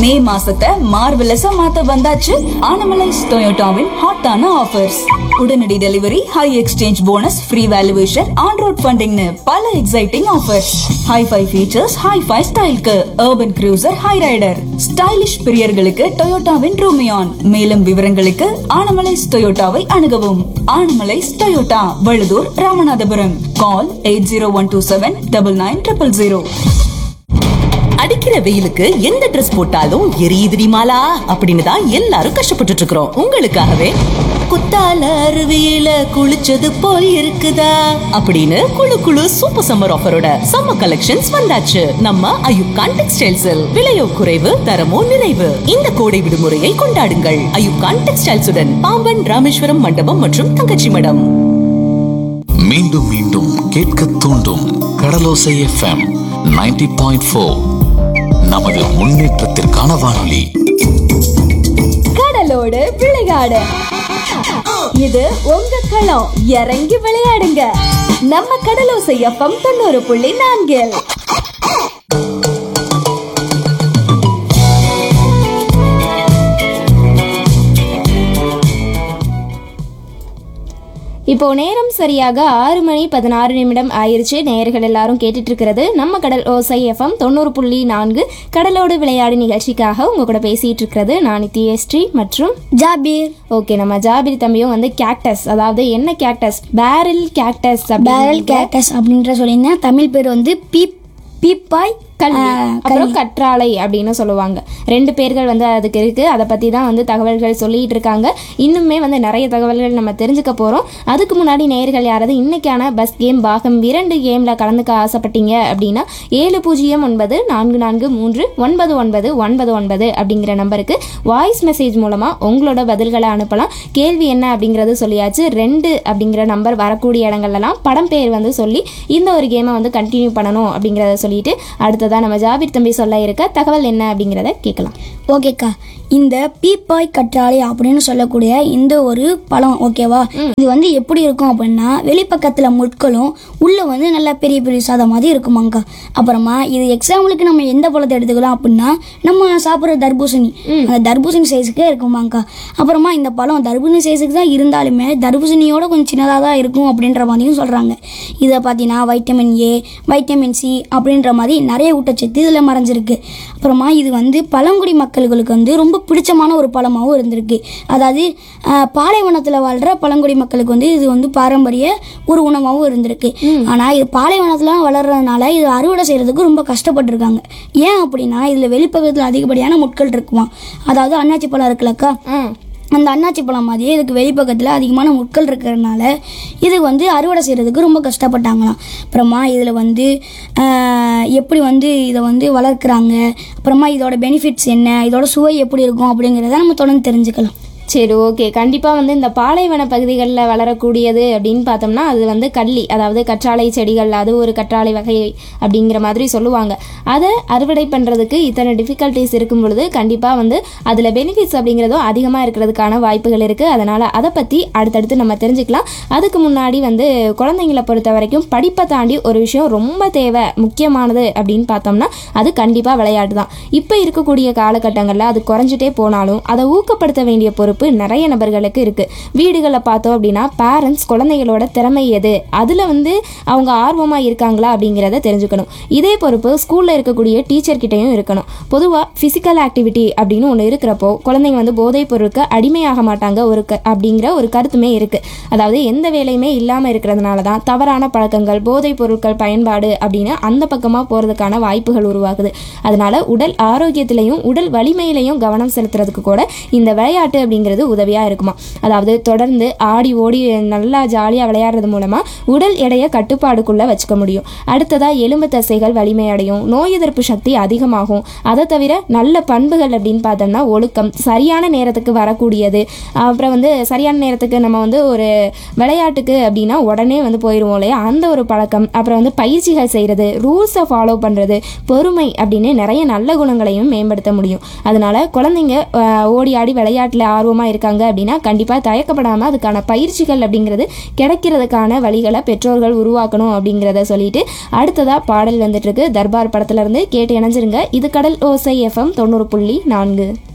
மே மாசத்தை மார்வெலஸா மாத்த வந்தாச்சு ஆனமலைஸ் டொயோட்டாவின் ஹாட்டான ஆஃபர்ஸ் உடனடி delivery high exchange bonus free valuation on road ஃபண்டிங்னு பல exciting offers hi-fi features hi-fi ஸ்டைல்க்கு urban cruiser Hyryder stylish பிரியர்களுக்கு டொயோட்டாவின் ரூமியான் மேலும் விவரங்களுக்கு ஆனமலைஸ் டொயோட்டாவை அணுகவும் Anamallais Toyota Vazhuthur Ramanathapuram call eight zero one two seven double nine triple zero அடிக்கிற வெயிலுக்கு எந்த ட்ரெஸ் போட்டாலும் எரியுதுடி மாலா அப்படின்னு தான் எல்லாரும் கஷ்டப்பட்டுட்டு இருக்கிறோம் உங்களுக்காகவே குத்தால அருவியில குளிச்சது போல் இருக்குதா அப்படின்னு குளு குளு சூப்பர் சம்மர் ஆஃபரோட சம்மர் கலெக்ஷன்ஸ் வந்தாச்சு நம்ம அயுப்கான் டெக்ஸ்டைல்ஸில் விலையோ குறைவு தரமோ நிறைவு இந்த கோடை விடுமுறையை கொண்டாடுங்கள் அயுப்கான் டெக்ஸ்டைல்ஸுடன் பாம்பன் ராமேஸ்வரம் மண்டபம் மற்றும் தங்கச்சி மடம் மீண்டும் மீண்டும் கேட்க தூண்டும் கடலோசை எஃப்எம் 90.4 பாயிண்ட் ஃபோர் நமது முன்னேற்றத்திற்கான வானொலி கடலோடு விளையாடு இது உங்க களம் இறங்கி விளையாடுங்க நம்ம கடலோசை எஃப்எம் தொண்ணூறு புள்ளி நான்கில் இப்போ நேரம் சரியாக ஆறு மணி பதினாறு நிமிடம் ஆயிருச்சு நேயர்கள் எல்லாரும் கேட்டுட்டு இருக்கிறது நம்ம கடல் ஓசை எஃப்எம் தொண்ணூறு புள்ளி நான்கு கடலோடு விளையாடு நிகழ்ச்சிக்காக உங்க கூட பேசிட்டு இருக்கிறது நான் நித்யஸ்ரீ மற்றும் ஜாபீர் ஓகே நம்ம ஜாபிர் தம்பியும் வந்து கேக்டஸ் அதாவது என்ன கேக்டஸ் பேரில் கேக்டஸ் பேரல் கேட்டஸ் அப்படின்ற சொல்லியிருந்தேன் தமிழ் பேர் வந்து பீப் பீப்பாய் கல்வி ஆ, அப்புறம் கற்றாழை அப்படின்னு சொல்லுவாங்க ரெண்டு பேர்கள் வந்து அதுக்கு இருக்கு அதை பத்தி தான் வந்து தகவல்கள் சொல்லிட்டு இருக்காங்க இன்னுமே வந்து நிறைய தகவல்கள் நம்ம தெரிஞ்சுக்க போறோம் அதுக்கு முன்னாடி நேயர்கள் யாராவது இன்னைக்கான பஸ் கேம் பாகம் இரண்டு கேம்ல கலந்துக்க ஆசைப்பட்டீங்க அப்படின்னா ஏழு பூஜ்ஜியம் ஒன்பது நான்கு நான்கு மூன்று ஒன்பது ஒன்பது ஒன்பது ஒன்பது அப்படிங்கிற நம்பருக்கு வாய்ஸ் மெசேஜ் மூலமா உங்களோட பதில்களை அனுப்பலாம் கேள்வி என்ன அப்படிங்கறது சொல்லியாச்சு ரெண்டு அப்படிங்கிற நம்பர் வரக்கூடிய இடங்கள்லாம் படம் பேர் வந்து சொல்லி இந்த ஒரு கேமை வந்து கண்டினியூ பண்ணணும் அப்படிங்கிறத சொல்லிட்டு அடுத்ததா நம்ம ஜாபிர் தம்பி சொல்ல இருக்க தகவல் என்ன அப்படிங்கிறத கேட்கலாம் ஓகேக்கா இந்த பீப்பாய் கற்றாழை அப்படின்னு சொல்லக்கூடிய இந்த ஒரு பழம் ஓகேவா இது வந்து எப்படி இருக்கும் அப்படின்னா வெளிப்பக்கத்துல முட்களும் உள்ள வந்து நல்லா பெரிய பெரிய சாதம் மாதிரி இருக்குமாங்கா அப்புறமா இது எக்ஸாம்பிளுக்கு நம்ம எந்த பழத்தை எடுத்துக்கலாம் அப்படின்னா நம்ம சாப்பிட்ற தர்பூசணி அந்த தர்பூசணி சைஸுக்கே இருக்குமாங்கா அப்புறமா இந்த பழம் தர்பூசணி சைஸுக்கு தான் இருந்தாலுமே தர்பூசணியோட கொஞ்சம் சின்னதாக தான் இருக்கும் அப்படின்ற மாதிரியும் சொல்றாங்க இதை பார்த்தீங்கன்னா வைட்டமின் ஏ வைட்டமின் சி அப்படின்ற மாதிரி நிறைய ஊட்டச்சத்து இதில் மறைஞ்சிருக்கு அப்புறமா இது வந்து பழங்குடி மக்களுக்கு வந்து ரொம்ப பிடிச்சமான ஒரு பழமாகவும் இருந்திருக்கு அதாவது ஆஹ், பாலைவனத்தில் வாழ்கிற பழங்குடி மக்களுக்கு வந்து இது வந்து பாரம்பரிய ஒரு உணவாகவும் இருந்திருக்கு ஆனால் இது பாலைவனத்தில் வளர்றதுனால இது அறுவடை செய்கிறதுக்கு ரொம்ப கஷ்டப்பட்டிருக்காங்க ஏன் அப்படின்னா இதில் வெளிப்பக்கத்தில் அதிகப்படியான முட்கள் இருக்குமா அதாவது அன்னாச்சி பழம் இருக்குல்லக்கா அந்த அன்னாச்சி பழம் மாதிரியே இதுக்கு வெளிப்பக்கத்தில் அதிகமான முட்கள் இருக்கிறதுனால இது வந்து அறுவடை செய்கிறதுக்கு ரொம்ப கஷ்டப்பட்டாங்களாம் அப்புறமா இதில் வந்து ஆஹ், எப்படி வந்து இதை வந்து வளர்க்குறாங்க அப்புறமா இதோட பெனிஃபிட்ஸ் என்ன இதோட சுவை எப்படி இருக்கும் அப்படிங்கிறத நம்ம தொடர்ந்து தெரிஞ்சுக்கலாம் சரி ஓகே கண்டிப்பாக வந்து இந்த பாலைவன பகுதிகளில் வளரக்கூடியது அப்படின்னு பார்த்தோம்னா அது வந்து கள்ளி அதாவது கற்றாழை செடிகள் அது ஒரு கற்றாழை வகை அப்படிங்கிற மாதிரி சொல்லுவாங்க அதை அறுவடை பண்ணுறதுக்கு இத்தனை டிஃபிகல்ட்டிஸ் இருக்கும் பொழுது கண்டிப்பாக வந்து அதில் பெனிஃபிட்ஸ் அப்படிங்கிறதும் அதிகமாக இருக்கிறதுக்கான வாய்ப்புகள் இருக்குது அதனால் அதை பற்றி அடுத்தடுத்து நம்ம தெரிஞ்சுக்கலாம் அதுக்கு முன்னாடி வந்து குழந்தைங்களை பொறுத்த வரைக்கும் படிப்பை தாண்டி ஒரு விஷயம் ரொம்ப தேவை முக்கியமானது அப்படின்னு பார்த்தோம்னா அது கண்டிப்பாக விளையாட்டு தான் இப்போ இருக்கக்கூடிய காலகட்டங்களில் அது குறைஞ்சிட்டே போனாலும் அதை ஊக்கப்படுத்த வேண்டிய பொறுப்பு நிறைய நபர்களுக்கு இருக்கு வீடுகளை பார்த்தோம் அப்படின்னா பேரண்ட்ஸ் குழந்தைகளோட திறமை எது அதில் வந்து அவங்க ஆர்வமாக இருக்காங்களா அப்படிங்கிறத தெரிஞ்சுக்கணும் இதே பொறுப்பு ஸ்கூலில் இருக்கக்கூடிய டீச்சர் கிட்டேயும் இருக்கணும் பொதுவாக ஃபிசிக்கல் ஆக்டிவிட்டி அப்படின்னு ஒன்று இருக்கிறப்போ குழந்தைங்க வந்து போதைப் பொருளுக்கு அடிமையாக மாட்டாங்க ஒரு க அப்படிங்கிற ஒரு கருத்துமே இருக்குது அதாவது எந்த வேலையுமே இல்லாமல் இருக்கிறதுனால தான் தவறான பழக்கங்கள் போதைப் பொருட்கள் பயன்பாடு அப்படின்னு அந்த பக்கமாக போகிறதுக்கான வாய்ப்புகள் உருவாகுது அதனால உடல் ஆரோக்கியத்திலையும் உடல் வலிமையிலையும் கவனம் செலுத்துறதுக்கு கூட இந்த விளையாட்டு அப்படிங்கிறது உதவியாக இருக்குமா அதாவது தொடர்ந்து ஆடி ஓடி நல்லா ஜாலியாக விளையாடுறது மூலமாக உடல் எடையை கட்டுப்பாடுக்குள்ளே வச்சுக்க முடியும் அடுத்ததாக எலும்பு தசைகள் வலிமையடையும் நோய் எதிர்ப்பு சக்தி அதிகமாகும் அதை தவிர நல்ல பண்புகள் அப்படின்னு பார்த்தோம்னா ஒழுக்கம் சரியான நேரத்துக்கு வரக்கூடியது அப்புறம் வந்து சரியான நேரத்துக்கு நம்ம வந்து ஒரு விளையாட்டுக்கு அப்படின்னா உடனே வந்து போயிடுவோம் இல்லையா அந்த ஒரு பழக்கம் அப்புறம் வந்து பயிற்சிகள் செய்கிறது ரூல்ஸை ஃபாலோ பண்ணுறது பொறுமை அப்படின்னு நிறைய நல்ல குணங்களையும் மேம்படுத்த முடியும் அதனால குழந்தைங்க ஆஹ், ஓடி ஆடி விளையாட்டில் ஆர்வமாக ஆர்வமாக இருக்காங்க அப்படின்னா கண்டிப்பாக தயக்கப்படாமல் அதுக்கான பயிற்சிகள் அப்படிங்கிறது கிடைக்கிறதுக்கான வழிகளை பெற்றோர்கள் உருவாக்கணும் அப்படிங்கிறத சொல்லிட்டு அடுத்ததாக பாடல் வந்துட்டு இருக்கு தர்பார் படத்துல இருந்து கேட்டு இணைஞ்சிருங்க இது கடல் ஓசை எஃப்எம் தொண்ணூறு புள்ளி நான்கு